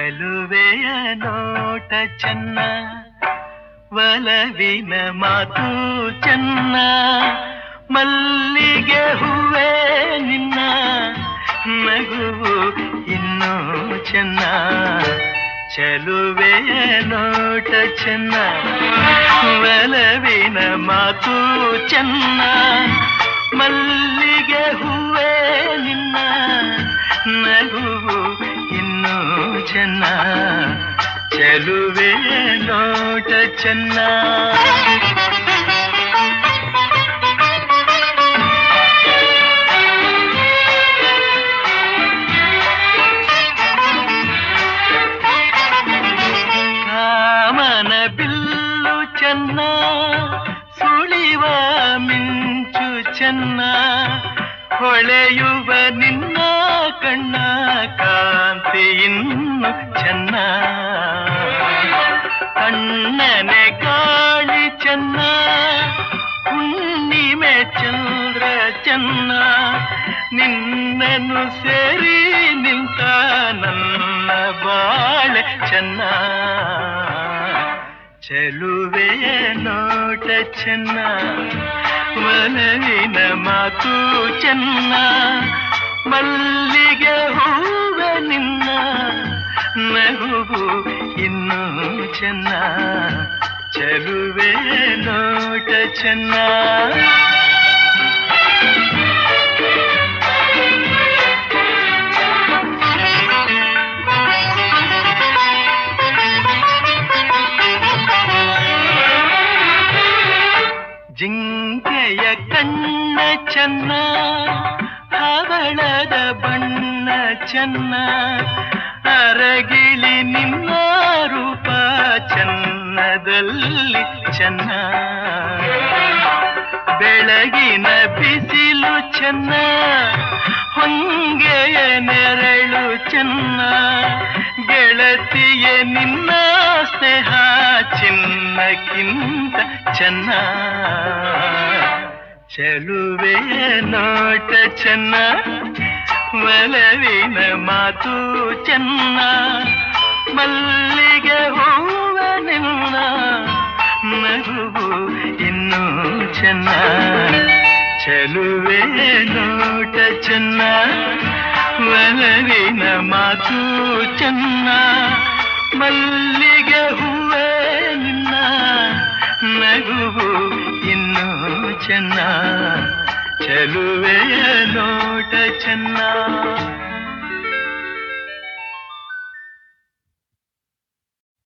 ಚಲುವೆಯ ನೋಟ ಚೆನ್ನ ಒಲವಿನ ಮಾತು ಚೆನ್ನ ಮಲ್ಲಿಗೆ ಹೂವೇ ನಿನ್ನ ನಗುವು ಇನ್ನೂ ಚೆನ್ನ ಚಲುವೆಯ ನೋಟ ಚೆನ್ನ ಒಲವಿನ ಮಾತು ಚೆನ್ನ ಮಲ್ಲಿಗೆ ಹೂವೇ ನಿನ್ನ ನಗುವು ಇನ್ನೂ ಚೆನ್ನ ಚೆಲುವೆ ನೋಟ ಚೆನ್ನ ಕಾಮನ ಬಿಲ್ಲು ಚೆನ್ನ ಸುಳಿವ ಮಿಂಚು ಚೆನ್ನ ಹೊಳೆಯುವ ನಿನ್ನ ಕಣ್ಣ ಕಾಂತಿ ಇನ್ನು ಚೆನ್ನ ಕಣ್ಣನೆ ಕಾಳಿ ಚೆನ್ನ ಹುಣ್ಣಿಮೆ ಚಂದ್ರ ಚೆನ್ನ ನಿನ್ನನ್ನು ಸೇರಿ ನಿಂತ ನನ್ನ ಬಾಳೆ ಚೆನ್ನ ಚೆಲುವೆಯ ನೋಟ ಚೆನ್ನ ಮನವಿನ ಮಾತು ಚೆನ್ನ ಮಲ್ಲಿಗೆ ಹೂವ ನಿನ್ನ ನಗುವು ಇನ್ನೂ ಚೆನ್ನ ಚೆಲುವೆ ನೋಟ ಚೆನ್ನ ಜಿಂಕೆಯ ಕಣ್ಣ ಚೆನ್ನ ಹವಳದ ಬಣ್ಣ ಚೆನ್ನ ಅರಗಿಳಿ ನಿನ್ನ ರೂಪ ಚೆನ್ನದಲ್ಲಿ ಚೆನ್ನ ಬೆಳಗಿನ ಬಿಸಿಲು ಚೆನ್ನ ಹೊಂಗೆಯ ನೆರಳು ಚೆನ್ನ ಗೆಳತಿಯ ನಿನ್ನ ಸ್ನೇಹ ಚಿನ್ನಕ್ಕಿಂತ ಚೆನ್ನ ಚೆಲುವೆ ನೋಟ ಚೆನ್ನ ಒಲವಿನ ಮಾತು ಚೆನ್ನ ಮಲ್ಲಿಗೆ ಹೂವ ನಿನ್ನ ನಗುವು ಇನ್ನೂ ಚೆನ್ನ ಚೆಲುವೆ ನೋಟ ಚೆನ್ನ ಒಲವಿನ ಮಾತು ಚೆನ್ನ ಮಲ್ಲಿಗೆ ಹೂವೇ ನಿನ್ನ ನಗುವು ಇನ್ನೂ ಚೆನ್ನ ಚೆಲುವೆಯ ನೋಟ ಚೆನ್ನ